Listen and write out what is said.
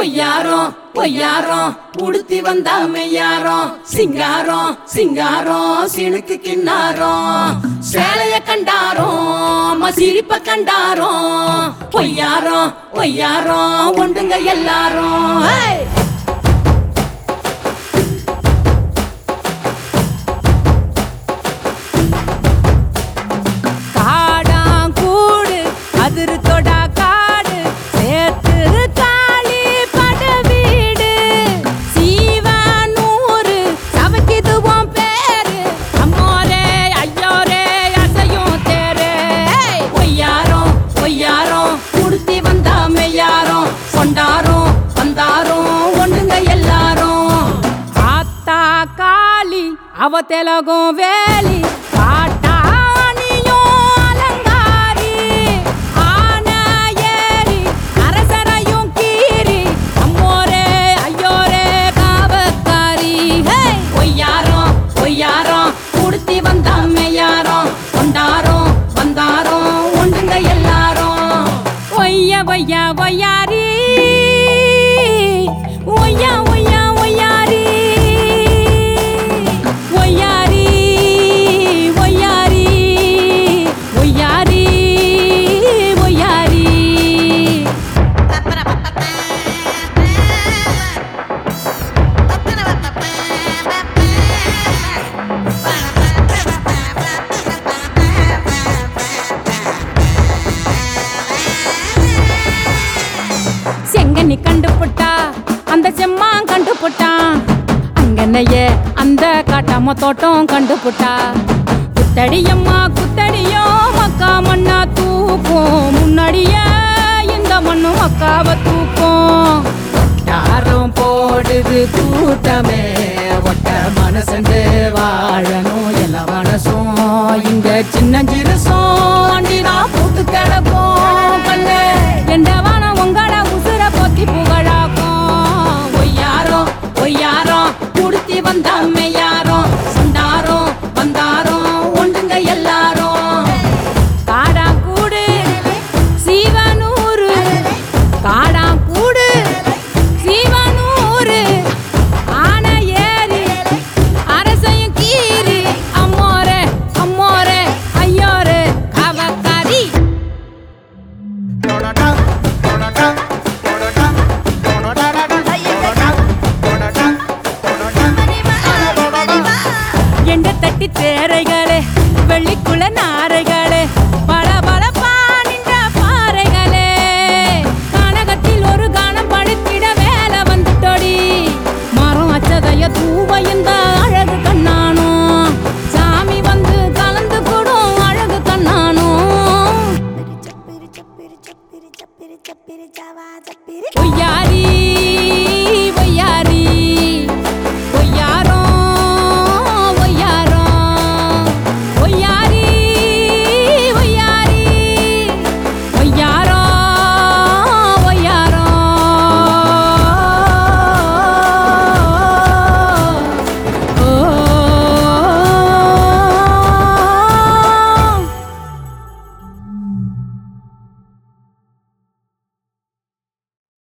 ஒய்யாரம் ஒய்யாரம் உடுத்தி வந்தா மெய்யாரம் சிங்காரம் சிங்காரம் சினுக்கு கிண்ணாரம் சேலைய கண்டாரோம் சிரிப்ப கண்டாரோம் ஒய்யாரம் ஒய்யாரம் ஒண்டுங்க எல்லாரும் ஹே! காடாங்கூடு அதிரு தொடா காடு சேத்து காளி பட வீடு சீவனூரு சவக்கிது உன் பேரு அம்மோரே ஐயோரே அசையும் தேரே ஒய்யாரம் ஒய்யாரம் உடுத்தி வந்தா மெய்யாரம் கொண்டாரோம் வந்தாரோம் ஒண்டுங்க எல்லாரும் ஆத்தா காளி அவ தெலகும் வேலி காட்டாணியும் அலங்காரி ஆன ஏறி அரசரையும் கீறி அம்மோரே ஐயோரே காவக்காரி ஹே ஒய்யாரம் ஒய்யாரம் உடுத்தி வந்தா மெய்யாரம் கொண்டாரோம் வந்தாரோம் ஒண்டுங்க எல்லாரும் ஒய்யா ஒய்யா ஒய்யாரி ஒய்யா ஒய்யா ஒய்யாரி ஒய்யாரி ஒய்யாரி ஒய்யாரி ஒய்யாரி செங்கனி கண்டுபுட்டா அந்த செம்மான் கண்டுபுட்டான் அங்கனையே அந்த காட்டாம தோட்டம் கண்டுபுட்டா குத்தடியம்மா குத்தடியோ மக்கா மண்ணா தூக்கும் முன்னாடியே இந்த மண்ணு மக்காவ தூக்கும் யாரும் போடுது கூட்டமே ஒட்ட மனசண்டு வாழணும் எல்லா மனசும் இங்க சின்ன சிறுசும் அண்டினா பூத்து கிடப்போம் கண்ணே எண்டவான உங்கள உசுர போத்தி புகழாக்கும் ஒய்யாரம் ஒய்யாரம் உடுத்தி வந்தா மெய்யாரம் சொந்தாரம் வந்தாரம் ஒண்டுங்க எல்லாரும் காடாங்கூடு சீவனூரு காடாங்கூடு சீவனூரு ஆன ஏறி அரசையும் கீறி அம்மோரே அம்மோரே ஐயோரே காவக்காரி எண்ட தட்டி தேரைகளே வெள்ளிக்குள்ள நாரைகளே பல பல பானின்ற பாறைகளே கனகத்தில் ஒரு கானம் படுத்திட வேலை வந்துட்டோடி மரம் அச்சதைய தூவ இந்த அழகு கண்ணானோ சாமி வந்து கலந்து கூடும் அழகு கண்ணானோ ஒய்யாரி ஒய்யாரி